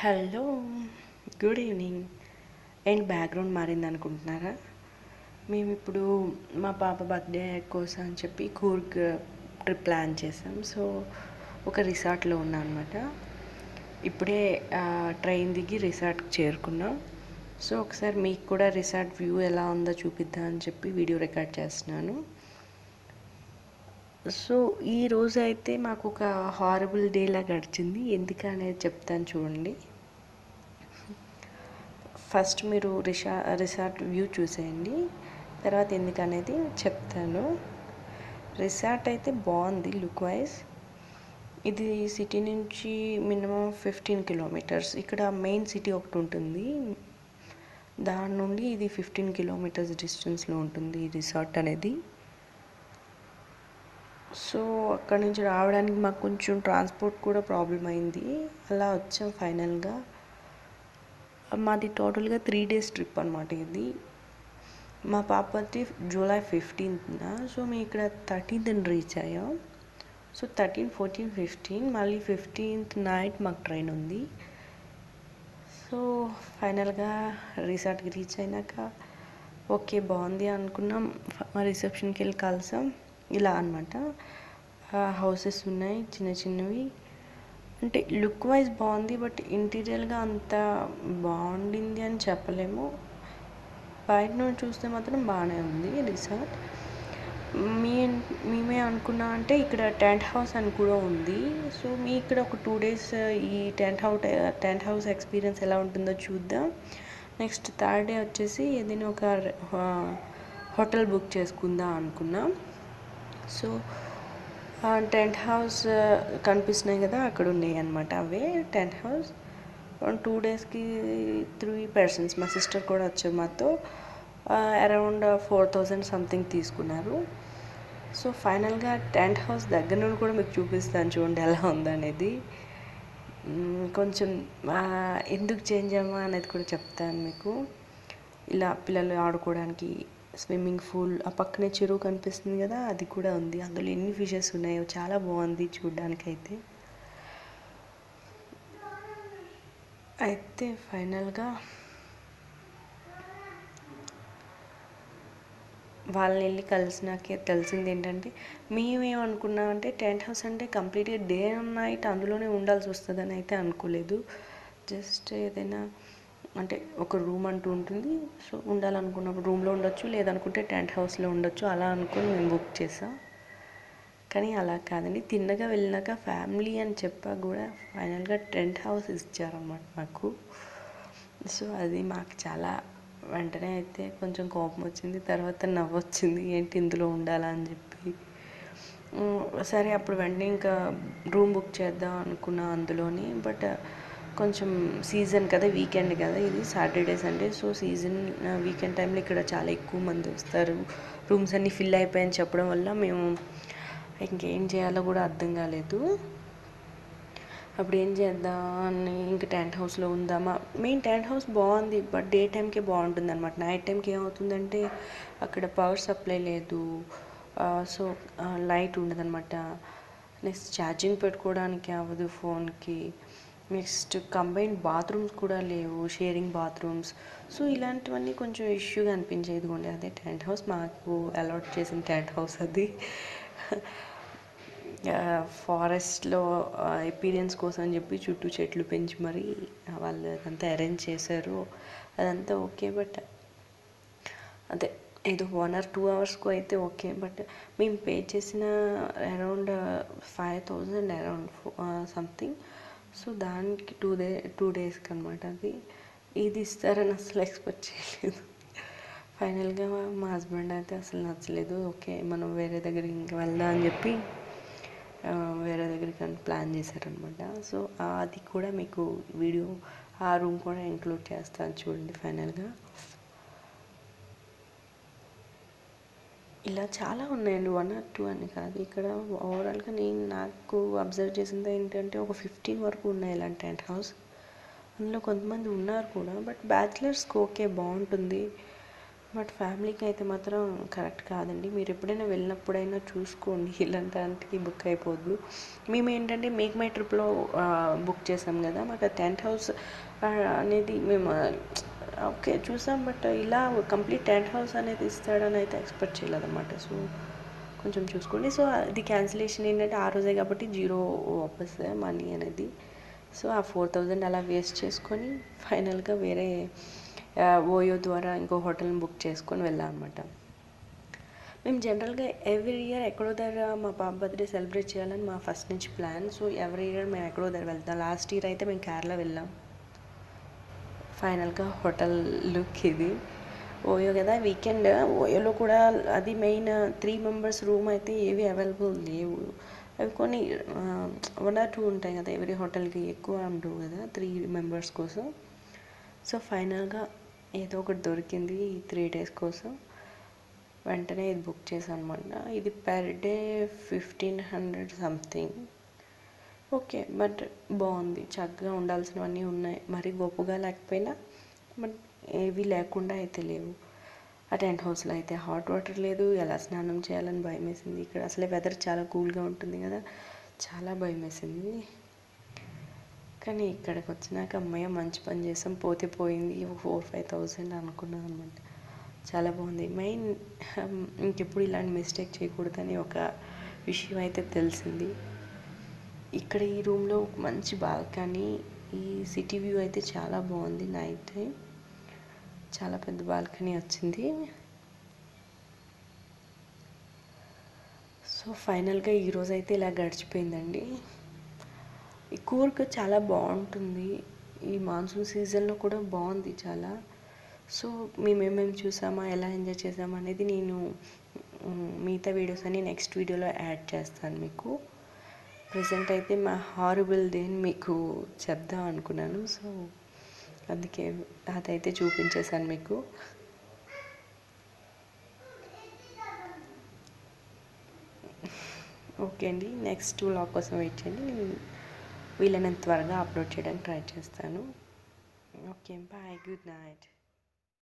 hello good evening and background మారింది అనుకుంటున్నారా మేము ఇప్పుడు మా పాప బర్త్డే కోసం అని చెప్పి కూర్గ్ ట్రిప్ ప్లాన్ చేసాం సో ఒక రిసార్ట్లో ఉన్నాం అనమాట ఇప్పుడే ట్రైన్ దిగి రిసార్ట్కి చేరుకున్నాం సో ఒకసారి మీకు కూడా రిసార్ట్ వ్యూ ఎలా ఉందో చూపిద్దాం అని చెప్పి వీడియో రికార్డ్ చేస్తున్నాను సో ఈ రోజు అయితే మాకు ఒక హారబుల్ డేలా గడిచింది ఎందుకు అనేది చెప్తాను చూడండి ఫస్ట్ మీరు రిసా రిసార్ట్ వ్యూ చూసేయండి తర్వాత ఎందుకు అనేది చెప్తాను రిసార్ట్ అయితే బాగుంది లుక్ వైజ్ ఇది సిటీ నుంచి మినిమం ఫిఫ్టీన్ కిలోమీటర్స్ ఇక్కడ మెయిన్ సిటీ ఒకటి ఉంటుంది దాని నుండి ఇది ఫిఫ్టీన్ కిలోమీటర్స్ డిస్టెన్స్లో ఉంటుంది ఈ రిసార్ట్ అనేది సో అక్కడ నుంచి రావడానికి మాకు కొంచెం ట్రాన్స్పోర్ట్ కూడా ప్రాబ్లం అయింది అలా వచ్చాం ఫైనల్గా మాది టోటల్గా త్రీ డేస్ ట్రిప్ అనమాట ఇది మా పాపది జూలై ఫిఫ్టీన్త్న సో మేము ఇక్కడ థర్టీన్త్ రీచ్ అయ్యాం సో థర్టీన్ ఫోర్టీన్ ఫిఫ్టీన్ మళ్ళీ ఫిఫ్టీన్త్ నైట్ మాకు ట్రైన్ ఉంది సో ఫైనల్గా రిసార్ట్కి రీచ్ అయినాక ఓకే బాగుంది అనుకున్నాం మా రిసెప్షన్కి వెళ్ళి కలిసాం ఇలా అనమాట హౌసెస్ ఉన్నాయి చిన్న చిన్నవి అంటే లుక్ వైజ్ బాగుంది బట్ ఇంటీరియర్గా అంత బాగుండింది అని చెప్పలేము బయట నుండి చూస్తే మాత్రం బాగానే ఉంది రిసార్ట్ మీ మేమే అనుకున్నా అంటే ఇక్కడ టెంట్ హౌస్ అని కూడా ఉంది సో మీ ఇక్కడ ఒక టూ డేస్ ఈ tent house tent house experience ఎలా ఉంటుందో చూద్దాం నెక్స్ట్ థర్డ్ డే వచ్చేసి ఏదైనా ఒక హోటల్ బుక్ చేసుకుందాం అనుకున్నాం సో టెంట్ హౌస్ కనిపిస్తున్నాయి కదా అక్కడ ఉన్నాయి అనమాట అవే టెంట్ హౌస్ టూ డేస్కి త్రీ పర్సన్స్ మా సిస్టర్ కూడా వచ్చారు మాతో అరౌండ్ ఫోర్ థౌజండ్ సంథింగ్ తీసుకున్నారు సో ఫైనల్గా టెంట్ హౌస్ దగ్గర నుండి కూడా మీకు చూపిస్తాను చూడండి ఎలా ఉందనేది కొంచెం ఎందుకు చేంజ్ అయ్యామా అనేది కూడా చెప్తాను మీకు ఇలా పిల్లలు ఆడుకోవడానికి స్విమ్మింగ్ పూల్ ఆ పక్కనే చెరువు కనిపిస్తుంది కదా అది కూడా ఉంది అందులో ఎన్ని ఫిషెస్ ఉన్నాయో చాలా బాగుంది చూడడానికి అయితే అయితే ఫైనల్గా వాళ్ళని వెళ్ళి కలిసినాకే తెలిసింది ఏంటంటే మేమేమనుకున్నామంటే టెంట్ హౌస్ అంటే కంప్లీట్గా డే అండ్ నైట్ అందులోనే ఉండాల్సి వస్తుందని అయితే అనుకోలేదు జస్ట్ ఏదైనా అంటే ఒక రూమ్ అంటూ ఉంటుంది సో ఉండాలనుకున్నప్పుడు రూమ్లో ఉండొచ్చు లేదనుకుంటే టెంట్ హౌస్లో ఉండొచ్చు అలా అనుకుని మేము బుక్ చేసాం కానీ అలా కాదండి తిన్నగా వెళ్ళినాక ఫ్యామిలీ అని చెప్పా కూడా ఫైనల్గా టెంట్ హౌస్ ఇచ్చారన్నమాట మాకు సో అది మాకు చాలా వెంటనే అయితే కొంచెం కోపం వచ్చింది తర్వాత నవ్వు వచ్చింది ఏంటి ఇందులో ఉండాలా అని చెప్పి సరే అప్పుడు వెంటనే ఇంకా రూమ్ బుక్ చేద్దాం అనుకున్నా అందులోని బట్ కొంచెం సీజన్ కదా వీకెండ్ కదా ఇది Saturday Sunday so season weekend టైంలో ఇక్కడ చాలా ఎక్కువ మంది వస్తారు రూమ్స్ అన్నీ ఫిల్ అయిపోయాయని చెప్పడం వల్ల మేము ఇంకేం చేయాలో కూడా అర్థం కాలేదు అప్పుడు ఏం చేద్దాం అని ఇంకా టెంట్ హౌస్లో ఉందామా మెయిన్ టెంట్ హౌస్ బాగుంది బట్ డే టైంకే బాగుంటుంది అనమాట నైట్ టైంకి ఏమవుతుందంటే అక్కడ పవర్ సప్లై లేదు సో లైట్ ఉండదన్నమాట నెక్స్ట్ ఛార్జింగ్ పెట్టుకోవడానికి అవ్వదు ఫోన్కి నెక్స్ట్ కంబైన్డ్ బాత్రూమ్స్ కూడా లేవు షేరింగ్ బాత్రూమ్స్ సో ఇలాంటివన్నీ కొంచెం ఇష్యూగా అనిపించేది ఇదిగోండి అదే టెంట్ హౌస్ మాకు అలాట్ చేసిన టెంట్ హౌస్ అది ఫారెస్ట్లో ఎపీరియన్స్ కోసం అని చెప్పి చుట్టూ చెట్లు పెంచి మరి వాళ్ళు అదంతా అరేంజ్ చేశారు అదంతా ఓకే బట్ అదే ఏదో వన్ ఆర్ టూ అవర్స్కు అయితే ఓకే బట్ మేము పే చేసిన around five thousand around something so దానికి టూ డే టూ డేస్కి అనమాట అది ఇది ఇస్తారని అసలు ఎక్స్పెక్ట్ చేయలేదు ఫైనల్గా మా హస్బెండ్ అయితే అసలు నచ్చలేదు ఓకే మనం వేరే దగ్గరికి ఇంకా వెళ్దాం అని చెప్పి వేరే దగ్గరికి ప్లాన్ చేశారనమాట సో అది కూడా మీకు వీడియో ఆ రూమ్ కూడా ఇంక్లూడ్ చేస్తాను చూడండి ఫైనల్గా ఇలా చాలా ఉన్నాయండి వన్ ఆర్ టూ అని కాదు ఇక్కడ ఓవరాల్గా నేను నాకు అబ్జర్వ్ చేసింది ఏంటంటే ఒక ఫిఫ్టీన్ వరకు ఉన్నాయి ఇలాంటి టెంట్ హౌస్ అందులో కొంతమంది ఉన్నారు కూడా బట్ బ్యాచిలర్స్కి ఓకే బాగుంటుంది బట్ ఫ్యామిలీకి అయితే మాత్రం కరెక్ట్ కాదండి మీరు ఎప్పుడైనా వెళ్ళినప్పుడైనా చూసుకోండి ఇలాంటి వాటికి బుక్ అయిపోద్దు మేము ఏంటంటే మేక్ మై ట్రిప్లో బుక్ చేసాం కదా మాకు టెంట్ హౌస్ అనేది మేము ఓకే చూసాం బట్ ఇలా కంప్లీట్ టెంట్ హౌస్ అనేది ఇస్తాడని అయితే ఎక్స్పెక్ట్ చేయలేదన్నమాట సో కొంచెం చూసుకోండి సో అది క్యాన్సిలేషన్ ఏంటంటే ఆ రోజే కాబట్టి జీరో వాపస్ మనీ అనేది సో ఆ ఫోర్ థౌజండ్ అలా వేస్ట్ చేసుకొని ఫైనల్గా వేరే ఆ, ఓయో ద్వారా ఇంకో హోటల్ని బుక్ చేసుకొని వెళ్ళాం అనమాట మేము జనరల్గా ఎవ్రీ ఇయర్ ఎక్కడో దగ్గర మా పాప బర్త్డే సెలబ్రేట్ చేయాలని మా ఫస్ట్ నుంచి ప్లాన్ సో ఎవ్రీ ఇయర్ మేము ఎక్కడో దగ్గర వెళ్తాం లాస్ట్ ఇయర్ అయితే మేము కేరళ వెళ్ళాం ఫైనల్గా హోటల్ లుక్ ఇది ఓయో కదా వీకెండ్ ఓయోలో కూడా అది మెయిన్ త్రీ మెంబర్స్ రూమ్ అయితే ఏవి అవైలబుల్ లేవు అవి కొన్ని వన్ ఆర్ టూ ఉంటాయి కదా ఎవరి హోటల్కి ఎక్కువ ఉండవు కదా త్రీ మెంబర్స్ కోసం సో ఫైనల్గా ఏదో ఒకటి దొరికింది ఈ త్రీ డేస్ కోసం వెంటనే ఇది బుక్ చేశాను అనమాట ఇది per day fifteen hundred something okay but బాగుంది చక్కగా ఉండాల్సినవన్నీ ఉన్నాయి మరి గొప్పగా లేకపోయినా బట్ ఏవి లేకుండా అయితే లేవు ఆ టెంట్ హౌస్లో అయితే హాట్ వాటర్ లేదు ఎలా స్నానం చేయాలని భయం వేసింది ఇక్కడ అసలే వెదర్ చాలా కూల్గా ఉంటుంది కదా చాలా భయం వేసింది కానీ ఇక్కడికి వచ్చినాక అమ్మయ్య మంచి పని చేసాం పోతే పోయింది ఫోర్ ఫైవ్ థౌసండ్ అనుకున్నాను అనమాట చాలా బాగుంది మెయిన్ ఇంకెప్పుడు ఇలాంటి మిస్టేక్ చేయకూడదని ఒక విషయం అయితే తెలిసింది ఇక్కడ ఈ రూమ్లో మంచి బాల్కనీ ఈ సిటీ వ్యూ అయితే చాలా బాగుంది నైట్ టైం చాలా పెద్ద బాల్కనీ వచ్చింది సో ఫైనల్గా ఈరోజు అయితే ఇలా గడిచిపోయిందండి ఈ కూర్గ్ చాలా బాగుంటుంది ఈ మాన్సూన్ సీజన్లో కూడా బాగుంది చాలా సో మేము ఏమేమి చూసామా ఎలా ఎంజాయ్ చేసామా అనేది నేను మ్, మిగతా వీడియోస్ అన్ని నెక్స్ట్ వీడియోలో యాడ్ చేస్తాను మీకు ప్రజెంట్ అయితే మా హారబుల్ డేని మీకు చెప్దాం అనుకున్నాను సో అందుకే అదైతే చూపించేశాను మీకు ఓకే అండి నెక్స్ట్ వ్లాగ్ కోసం వెయిట్ చేయండి నేను వీలైనంత త్వరగా అప్లోడ్ చేయడానికి ట్రై చేస్తాను ఓకే బాయ్ గుడ్ నైట్